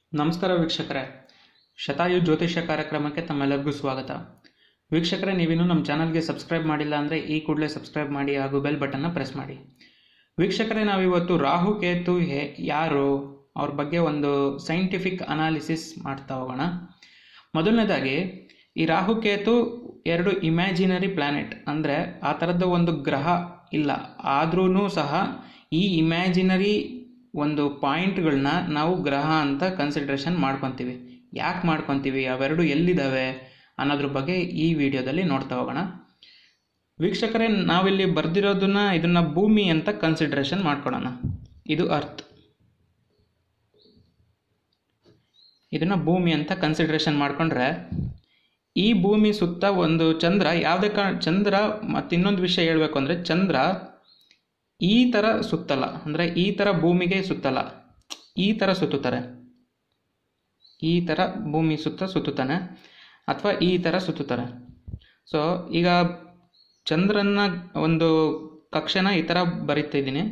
ನಮಸ್ಕಾರ ವೀಕ್ಷಕರೇ ಶತಾಯು ಜ್ಯೋತಿಷ್ಯ ಕಾರ್ಯಕ್ರಮಕ್ಕೆ ತಮ್ಮೆಲ್ಲರಿಗೂ ಸ್ವಾಗತ ವೀಕ್ಷಕರೇ ನೀವಿನ್ನೂ ನಮ್ಮ ಚಾನಲ್ಗೆ ಸಬ್ಸ್ಕ್ರೈಬ್ ಮಾಡಿಲ್ಲ ಅಂದರೆ ಈ ಕೂಡಲೇ ಸಬ್ಸ್ಕ್ರೈಬ್ ಮಾಡಿ ಹಾಗೂ ಬೆಲ್ ಬಟನ್ನ ಪ್ರೆಸ್ ಮಾಡಿ ವೀಕ್ಷಕರೇ ನಾವಿವತ್ತು ರಾಹು ಕೇತು ಹೇ ಯಾರು ಅವ್ರ ಬಗ್ಗೆ ಒಂದು ಸೈಂಟಿಫಿಕ್ ಅನಾಲಿಸಿಸ್ ಮಾಡ್ತಾ ಹೋಗೋಣ ಮೊದಲನೇದಾಗಿ ಈ ರಾಹು ಕೇತು ಎರಡು ಇಮ್ಯಾಜಿನರಿ ಪ್ಲ್ಯಾನೆಟ್ ಅಂದರೆ ಆ ಥರದ ಒಂದು ಗ್ರಹ ಇಲ್ಲ ಆದ್ರೂ ಸಹ ಈ ಇಮ್ಯಾಜಿನರಿ ಒಂದು ಪಾಯಿಂಟ್ಗಳನ್ನ ನಾವು ಗ್ರಹ ಅಂತ ಕನ್ಸಿಡ್ರೇಷನ್ ಮಾಡ್ಕೊತೀವಿ ಯಾಕೆ ಮಾಡ್ಕೊತೀವಿ ಅವೆರಡು ಎಲ್ಲಿದ್ದಾವೆ ಅನ್ನೋದ್ರ ಬಗ್ಗೆ ಈ ವಿಡಿಯೋದಲ್ಲಿ ನೋಡ್ತಾ ಹೋಗೋಣ ವೀಕ್ಷಕರೇ ನಾವಿಲ್ಲಿ ಬರ್ದಿರೋದನ್ನ ಇದನ್ನ ಭೂಮಿ ಅಂತ ಕನ್ಸಿಡ್ರೇಷನ್ ಮಾಡ್ಕೊಳ್ಳೋಣ ಇದು ಅರ್ತ್ ಇದನ್ನ ಭೂಮಿ ಅಂತ ಕನ್ಸಿಡ್ರೇಷನ್ ಮಾಡ್ಕೊಂಡ್ರೆ ಈ ಭೂಮಿ ಸುತ್ತ ಒಂದು ಚಂದ್ರ ಯಾವುದೇ ಕಾರಣ ಚಂದ್ರ ಮತ್ತು ಇನ್ನೊಂದು ವಿಷಯ ಹೇಳಬೇಕು ಅಂದರೆ ಚಂದ್ರ ಈ ಥರ ಸುತ್ತಲ್ಲ ಅಂದರೆ ಈ ಥರ ಭೂಮಿಗೆ ಸುತ್ತಲ್ಲ ಈ ಥರ ಸುತ್ತುತ್ತಾರೆ ಈ ಥರ ಭೂಮಿ ಸುತ್ತ ಸುತ್ತುತ್ತಾನೆ ಅಥವಾ ಈ ಥರ ಸುತ್ತುತ್ತಾರೆ ಸೊ ಈಗ ಚಂದ್ರನ ಒಂದು ಕಕ್ಷೆನ ಈ ಥರ ಬರಿತಿದ್ದೀನಿ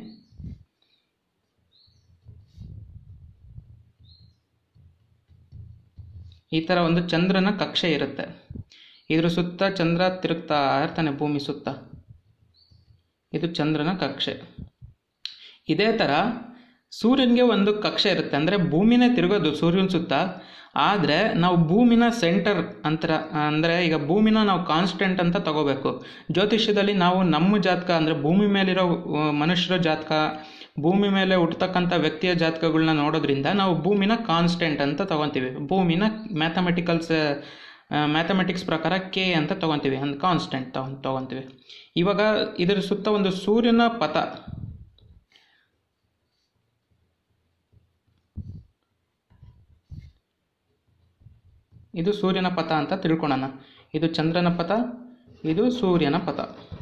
ಈ ಥರ ಒಂದು ಚಂದ್ರನ ಕಕ್ಷೆ ಇರುತ್ತೆ ಇದ್ರ ಸುತ್ತ ಚಂದ್ರ ತಿರುಗ್ತಾ ಇರ್ತಾನೆ ಭೂಮಿ ಸುತ್ತ ಇದು ಚಂದ್ರನ ಕಕ್ಷೆ ಇದೇ ಥರ ಸೂರ್ಯನಿಗೆ ಒಂದು ಕಕ್ಷೆ ಇರುತ್ತೆ ಅಂದರೆ ಭೂಮಿನೇ ತಿರುಗೋದು ಸೂರ್ಯನ ಸುತ್ತ ಆದರೆ ನಾವು ಭೂಮಿನ ಸೆಂಟರ್ ಅಂತರ ಅಂದರೆ ಈಗ ಭೂಮಿನ ನಾವು ಕಾನ್ಸ್ಟೆಂಟ್ ಅಂತ ತಗೋಬೇಕು ಜ್ಯೋತಿಷ್ಯದಲ್ಲಿ ನಾವು ನಮ್ಮ ಜಾತಕ ಅಂದರೆ ಭೂಮಿ ಮೇಲಿರೋ ಆ, ಮನುಷ್ಯರ ಜಾತಕ ಭೂಮಿ ಮೇಲೆ ಹುಟ್ಟತಕ್ಕಂಥ ವ್ಯಕ್ತಿಯ ಜಾತಕಗಳನ್ನ ನೋಡೋದ್ರಿಂದ ನಾವು ಭೂಮಿನ ಕಾನ್ಸ್ಟೆಂಟ್ ಅಂತ ತಗೊತೀವಿ ಭೂಮಿನ ಮ್ಯಾಥಮೆಟಿಕಲ್ಸ್ ಮ್ಯಾಥಮೆಟಿಕ್ಸ್ ಪ್ರಕಾರ ಕೆ ಅಂತ ತಗೊತೀವಿ ಅಂದ್ರೆ ಕಾನ್ಸ್ಟೆಂಟ್ ತಗೊಂಡ್ ತಗೊತೀವಿ ಇವಾಗ ಇದರ ಸುತ್ತ ಒಂದು ಸೂರ್ಯನ ಪಥ ಇದು ಸೂರ್ಯನ ಪಥ ಅಂತ ತಿಳ್ಕೊಳ್ಳೋಣ ಇದು ಚಂದ್ರನ ಪಥ ಇದು ಸೂರ್ಯನ ಪಥ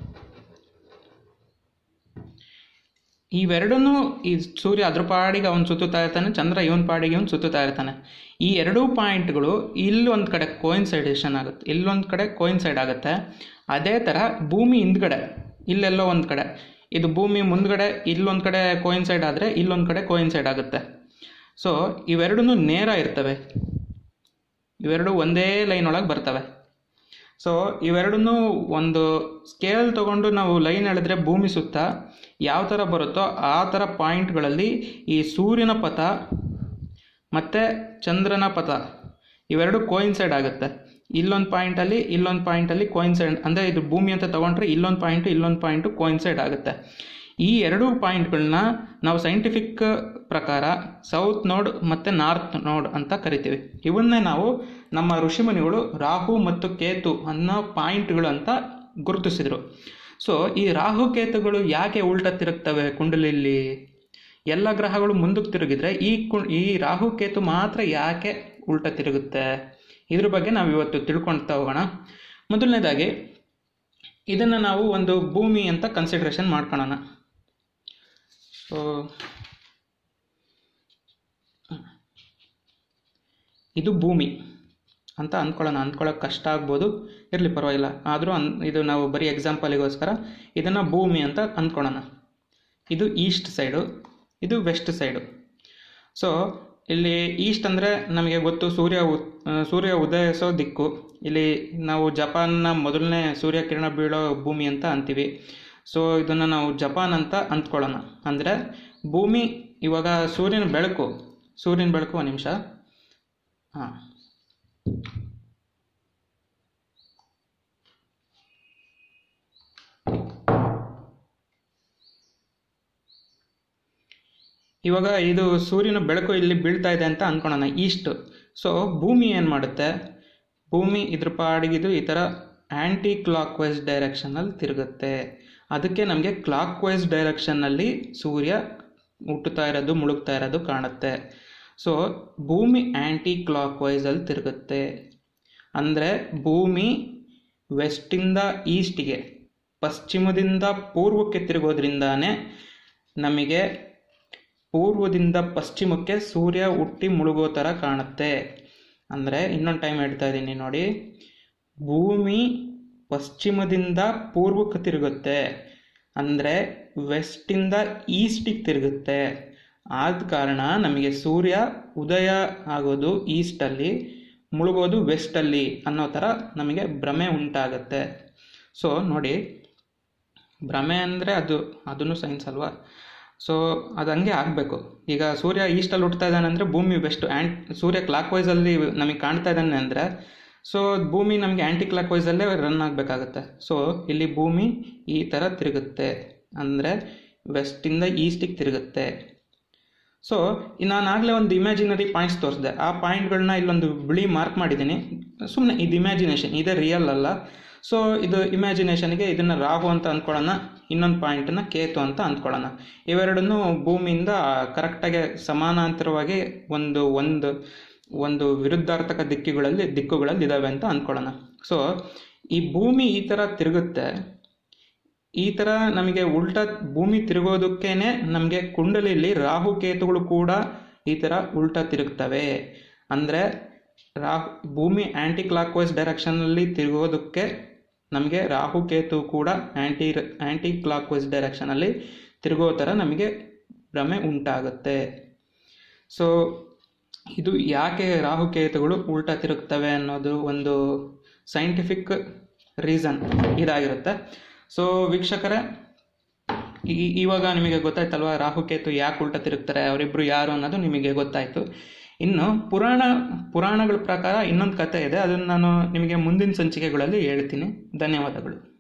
ಇವೆರಡನ್ನೂ ಈ ಸೂರ್ಯ ಅದ್ರ ಪಾಡಿಗೆ ಅವನು ಸುತ್ತುತ್ತಾ ಇರ್ತಾನೆ ಚಂದ್ರ ಇವನ್ ಪಾಡಿಗೆ ಇವನು ಸುತ್ತುತ್ತಾ ಇರ್ತಾನೆ ಈ ಎರಡೂ ಪಾಯಿಂಟ್ಗಳು ಇಲ್ಲೊಂದು ಕಡೆ ಕೋಯಿನ್ಸೈಡೇಷನ್ ಆಗುತ್ತೆ ಇಲ್ಲೊಂದು ಕಡೆ ಕೋಯಿನ್ಸೈಡ್ ಆಗುತ್ತೆ ಅದೇ ಥರ ಭೂಮಿ ಹಿಂದ್ಗಡೆ ಇಲ್ಲೆಲ್ಲೋ ಒಂದು ಕಡೆ ಇದು ಭೂಮಿ ಮುಂದ್ಗಡೆ ಇಲ್ಲೊಂದು ಕಡೆ ಕೋಯಿನ್ಸೈಡ್ ಆದರೆ ಇಲ್ಲೊಂದು ಕಡೆ ಕೋಯಿನ್ಸೈಡ್ ಆಗುತ್ತೆ ಸೊ ಇವೆರಡೂ ನೇರ ಇರ್ತವೆ ಇವೆರಡು ಒಂದೇ ಲೈನ್ ಒಳಗೆ ಬರ್ತವೆ ಸೊ ಇವೆರಡನ್ನೂ ಒಂದು ಸ್ಕೇಲ್ ತಗೊಂಡು ನಾವು ಲೈನ್ ಎಳೆದ್ರೆ ಭೂಮಿ ಸುತ್ತ ಯಾವ ಥರ ಬರುತ್ತೋ ಆ ಥರ ಪಾಯಿಂಟ್ಗಳಲ್ಲಿ ಈ ಸೂರ್ಯನ ಪಥ ಮತ್ತು ಚಂದ್ರನ ಪಥ ಇವೆರಡು ಕೋಯಿನ್ಸೈಡ್ ಆಗುತ್ತೆ ಇಲ್ಲೊಂದು ಪಾಯಿಂಟಲ್ಲಿ ಇಲ್ಲೊಂದು ಪಾಯಿಂಟಲ್ಲಿ ಕೋಯಿನ್ಸೈಡ್ ಅಂದರೆ ಇದು ಭೂಮಿ ಅಂತ ತಗೊಂಡ್ರೆ ಇಲ್ಲೊಂದು ಪಾಯಿಂಟು ಇಲ್ಲೊಂದು ಪಾಯಿಂಟು ಕೋಯಿನ್ಸೈಡ್ ಆಗುತ್ತೆ ಈ ಎರಡೂ ಪಾಯಿಂಟ್ಗಳನ್ನ ನಾವು ಸೈಂಟಿಫಿಕ್ ಪ್ರಕಾರ ಸೌತ್ ನೋಡ್ ಮತ್ತು ನಾರ್ತ್ ನೋಡ್ ಅಂತ ಕರಿತೀವಿ ಇವನ್ನೇ ನಾವು ನಮ್ಮ ಋಷಿಮುನಿಗಳು ರಾಹು ಮತ್ತು ಕೇತು ಅನ್ನೋ ಪಾಯಿಂಟ್ಗಳು ಅಂತ ಗುರುತಿಸಿದರು ಸೊ ಈ ರಾಹು ಕೇತುಗಳು ಯಾಕೆ ಉಲ್ಟ ತಿರುಗ್ತವೆ ಕುಂಡಲಿಯಲ್ಲಿ ಎಲ್ಲ ಗ್ರಹಗಳು ಮುಂದಕ್ಕೆ ತಿರುಗಿದ್ರೆ ಈ ಕು ಈ ರಾಹು ಕೇತು ಮಾತ್ರ ಯಾಕೆ ಉಲ್ಟ ತಿರುಗುತ್ತೆ ಇದ್ರ ಬಗ್ಗೆ ನಾವು ಇವತ್ತು ತಿಳ್ಕೊಳ್ತಾ ಹೋಗೋಣ ಮೊದಲನೇದಾಗಿ ಇದನ್ನು ನಾವು ಒಂದು ಭೂಮಿ ಅಂತ ಕನ್ಸಿಡ್ರೇಷನ್ ಮಾಡ್ಕೊಳ್ಳೋಣ ಸೊ ಇದು ಭೂಮಿ ಅಂತ ಅಂದ್ಕೊಳ್ಳೋಣ ಅಂದ್ಕೊಳ್ಳೋಕೆ ಕಷ್ಟ ಆಗ್ಬೋದು ಇರಲಿ ಪರವಾಗಿಲ್ಲ ಆದರೂ ಅನ್ ಇದು ನಾವು ಬರೀ ಎಕ್ಸಾಂಪಲಿಗೋಸ್ಕರ ಇದನ್ನು ಭೂಮಿ ಅಂತ ಅಂದ್ಕೊಳ್ಳೋಣ ಇದು ಈಸ್ಟ್ ಸೈಡು ಇದು ವೆಸ್ಟ್ ಸೈಡು ಸೊ ಇಲ್ಲಿ ಈಸ್ಟ್ ಅಂದರೆ ನಮಗೆ ಗೊತ್ತು ಸೂರ್ಯ ಉ ಆ, ಸೂರ್ಯ ಉದಯಿಸೋ ದಿಕ್ಕು ಇಲ್ಲಿ ನಾವು ಜಪಾನ್ನ ಮೊದಲನೇ ಸೂರ್ಯ ಕಿರಣ ಬೀಳೋ ಭೂಮಿ ಅಂತ ಅಂತೀವಿ ಸೊ ಇದನ್ನು ನಾವು ಜಪಾನ್ ಅಂತ ಅಂದ್ಕೊಳ್ಳೋಣ ಅಂದರೆ ಭೂಮಿ ಇವಾಗ ಸೂರ್ಯನ ಬೆಳಕು ಸೂರ್ಯನ ಬೆಳಕು ಒಂದು ನಿಮಿಷ ಹಾಂ ಇವಾಗ ಇದು ಸೂರ್ಯನ ಬೆಳಕು ಇಲ್ಲಿ ಬೀಳ್ತಾ ಇದೆ ಅಂತ ಅನ್ಕೊಳ್ಳೋಣ ಈಸ್ಟ್ ಸೊ ಭೂಮಿ ಏನು ಮಾಡುತ್ತೆ ಭೂಮಿ ಇದ್ರ ಪಾಡಿಗಿದು ಈ ಥರ ಆ್ಯಂಟಿ ಕ್ಲಾಕ್ ವೈಸ್ ಡೈರೆಕ್ಷನಲ್ಲಿ ತಿರುಗುತ್ತೆ ಅದಕ್ಕೆ ನಮಗೆ ಕ್ಲಾಕ್ ವೈಸ್ ಡೈರೆಕ್ಷನ್ನಲ್ಲಿ ಸೂರ್ಯ ಹುಟ್ಟುತ್ತಾ ಇರೋದು ಮುಳುಗ್ತಾ ಇರೋದು ಕಾಣುತ್ತೆ ಸೊ ಭೂಮಿ ಆ್ಯಂಟಿ ಕ್ಲಾಕ್ ವೈಸಲ್ಲಿ ತಿರುಗುತ್ತೆ ಅಂದರೆ ಭೂಮಿ ವೆಸ್ಟಿಂದ ಈಸ್ಟಿಗೆ ಪಶ್ಚಿಮದಿಂದ ಪೂರ್ವಕ್ಕೆ ತಿರುಗೋದ್ರಿಂದಾನೇ ನಮಗೆ ಪೂರ್ವದಿಂದ ಪಶ್ಚಿಮಕ್ಕೆ ಸೂರ್ಯ ಹುಟ್ಟಿ ಮುಳುಗೋ ಥರ ಕಾಣುತ್ತೆ ಅಂದರೆ ಇನ್ನೊಂದು ಟೈಮ್ ಹೇಳ್ತಾ ಇದ್ದೀನಿ ನೋಡಿ ಭೂಮಿ ಪಶ್ಚಿಮದಿಂದ ಪೂರ್ವಕ್ಕೆ ತಿರುಗುತ್ತೆ ಅಂದರೆ ವೆಸ್ಟಿಂದ ಈಸ್ಟಿಗೆ ತಿರುಗುತ್ತೆ ಆದ ಕಾರಣ ನಮಗೆ ಸೂರ್ಯ ಉದಯ ಆಗೋದು ಈಸ್ಟಲ್ಲಿ ಮುಳುಗೋದು ವೆಸ್ಟಲ್ಲಿ ಅನ್ನೋ ಥರ ನಮಗೆ ಭ್ರಮೆ ಉಂಟಾಗತ್ತೆ ಸೊ ನೋಡಿ ಭ್ರಮೆ ಅಂದರೆ ಅದು ಅದನ್ನು ಸೈನ್ಸ್ ಅಲ್ವಾ ಸೊ ಅದು ಹಂಗೆ ಆಗಬೇಕು ಈಗ ಸೂರ್ಯ ಈಸ್ಟಲ್ಲಿ ಹುಟ್ತಾ ಇದ್ದಾನೆ ಅಂದರೆ ಭೂಮಿ ಬೆಸ್ಟ್ ಆ್ಯಂಟ್ ಸೂರ್ಯ ಕ್ಲಾಕ್ ವೈಸಲ್ಲಿ ನಮಗೆ ಕಾಣ್ತಾ ಇದ್ದಾನೆ ಅಂದರೆ ಸೊ ಭೂಮಿ ನಮಗೆ ಆ್ಯಂಟಿ ಕ್ಲಾಕ್ ವೈಸಲ್ಲೇ ರನ್ ಆಗಬೇಕಾಗತ್ತೆ ಸೊ ಇಲ್ಲಿ ಭೂಮಿ ಈ ಥರ ತಿರುಗುತ್ತೆ ಅಂದರೆ ವೆಸ್ಟಿಂದ ಈಸ್ಟಿಗೆ ತಿರುಗುತ್ತೆ ಸೊ ನಾನು ಆಗಲೇ ಒಂದು ಇಮ್ಯಾಜಿನರಿ ಪಾಯಿಂಟ್ಸ್ ತೋರಿಸಿದೆ ಆ ಪಾಯಿಂಟ್ಗಳನ್ನ ಇಲ್ಲೊಂದು ಬಿಳಿ ಮಾರ್ಕ್ ಮಾಡಿದ್ದೀನಿ ಸುಮ್ಮನೆ ಇದು ಇಮ್ಯಾಜಿನೇಷನ್ ಇದೇ ರಿಯಲ್ ಅಲ್ಲ ಸೊ ಇದು ಇಮ್ಯಾಜಿನೇಷನ್ಗೆ ಇದನ್ನು ರಾಹು ಅಂತ ಅಂದ್ಕೊಳ್ಳೋಣ ಇನ್ನೊಂದು ಪಾಯಿಂಟನ್ನು ಕೇತು ಅಂತ ಅಂದ್ಕೊಳ್ಳೋಣ ಇವೆರಡನ್ನೂ ಭೂಮಿಯಿಂದ ಕರೆಕ್ಟಾಗಿ ಸಮಾನಾಂತರವಾಗಿ ಒಂದು ಒಂದು ಒಂದು ವಿರುದ್ಧಾರ್ಥಕ ದಿಕ್ಕುಗಳಲ್ಲಿ ದಿಕ್ಕುಗಳಲ್ಲಿ ಇದ್ದಾವೆ ಅಂತ ಅಂದ್ಕೊಳ್ಳೋಣ ಸೊ ಈ ಭೂಮಿ ಈ ಥರ ತಿರುಗುತ್ತೆ ಈ ಥರ ನಮಗೆ ಉಲ್ಟಾ ಭೂಮಿ ತಿರುಗೋದಕ್ಕೇನೆ ನಮಗೆ ಕುಂಡಲಿಯಲ್ಲಿ ರಾಹು ಕೇತುಗಳು ಕೂಡ ಈ ಥರ ಉಲ್ಟಾ ತಿರುಗ್ತವೆ ಅಂದರೆ ರಾಹು ಭೂಮಿ ಆ್ಯಂಟಿ ಕ್ಲಾಕ್ ವೈಸ್ ಡೈರೆಕ್ಷನಲ್ಲಿ ತಿರುಗೋದಕ್ಕೆ ನಮಗೆ ರಾಹು ಕೇತು ಕೂಡ ಆ್ಯಂಟಿ ಆ್ಯಂಟಿ ಕ್ಲಾಕ್ ವೈಸ್ ಡೈರೆಕ್ಷನಲ್ಲಿ ತಿರುಗೋ ಥರ ನಮಗೆ ಭ್ರಮೆ ಉಂಟಾಗುತ್ತೆ ಸೊ ಇದು ಯಾಕೆ ರಾಹುಕೇತುಗಳು ಉಲ್ಟಾ ತಿರುಗ್ತವೆ ಅನ್ನೋದು ಒಂದು ಸೈಂಟಿಫಿಕ್ ರೀಸನ್ ಇದಾಗಿರುತ್ತೆ ಸೊ ವೀಕ್ಷಕರೇ ಈ ಇವಾಗ ನಿಮಗೆ ಗೊತ್ತಾಯ್ತಲ್ವಾ ರಾಹುಕೇತು ಯಾಕೆ ಉಲ್ಟಾ ತಿರುಗ್ತಾರೆ ಅವರಿಬ್ಬರು ಯಾರು ಅನ್ನೋದು ನಿಮಗೆ ಗೊತ್ತಾಯಿತು ಇನ್ನು ಪುರಾಣ ಪುರಾಣಗಳ ಪ್ರಕಾರ ಇನ್ನೊಂದು ಕಥೆ ಇದೆ ಅದನ್ನು ನಾನು ನಿಮಗೆ ಮುಂದಿನ ಸಂಚಿಕೆಗಳಲ್ಲಿ ಹೇಳ್ತೀನಿ ಧನ್ಯವಾದಗಳು